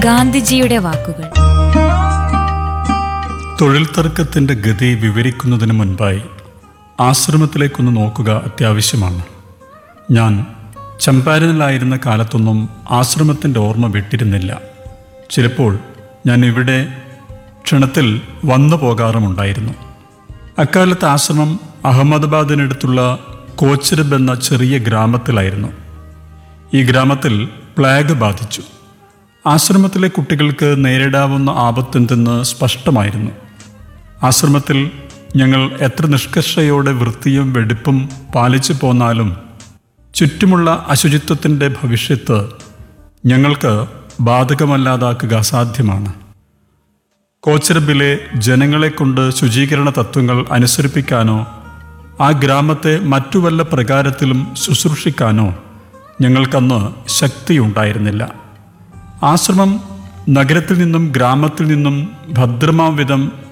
ഗാന്ധിജിയുടെ വാക്കുകൾ തൊഴിൽ തർക്കത്തിൻ്റെ ഗതി വിവരിക്കുന്നതിന് മുൻപായി ആശ്രമത്തിലേക്കൊന്ന് നോക്കുക അത്യാവശ്യമാണ് ഞാൻ ചമ്പാരനിലായിരുന്ന കാലത്തൊന്നും ആശ്രമത്തിൻ്റെ ഓർമ്മ വിട്ടിരുന്നില്ല ചിലപ്പോൾ ഞാൻ ഇവിടെ ക്ഷണത്തിൽ വന്നു പോകാറുമുണ്ടായിരുന്നു അക്കാലത്ത് ആശ്രമം അഹമ്മദാബാദിനടുത്തുള്ള കോച്ചരബ് എന്ന ചെറിയ ഗ്രാമത്തിലായിരുന്നു ഈ ഗ്രാമത്തിൽ പ്ലാഗ് ബാധിച്ചു ആശ്രമത്തിലെ കുട്ടികൾക്ക് നേരിടാവുന്ന ആപത്തെന്തെന്ന് സ്പഷ്ടമായിരുന്നു ആശ്രമത്തിൽ ഞങ്ങൾ എത്ര നിഷ്കർഷയോടെ വൃത്തിയും വെടിപ്പും പാലിച്ചു പോന്നാലും ചുറ്റുമുള്ള അശുചിത്വത്തിൻ്റെ ഭവിഷ്യത്ത് ഞങ്ങൾക്ക് ബാധകമല്ലാതാക്കുക അസാധ്യമാണ് കോച്ചരബിലെ ജനങ്ങളെ കൊണ്ട് ശുചീകരണ തത്വങ്ങൾ അനുസരിപ്പിക്കാനോ ആ ഗ്രാമത്തെ മറ്റു വല്ല പ്രകാരത്തിലും ശുശ്രൂഷിക്കാനോ ഞങ്ങൾക്കന്ന് ശക്തിയുണ്ടായിരുന്നില്ല ആശ്രമം നഗരത്തിൽ നിന്നും ഗ്രാമത്തിൽ നിന്നും ഭദ്രമാം വിധം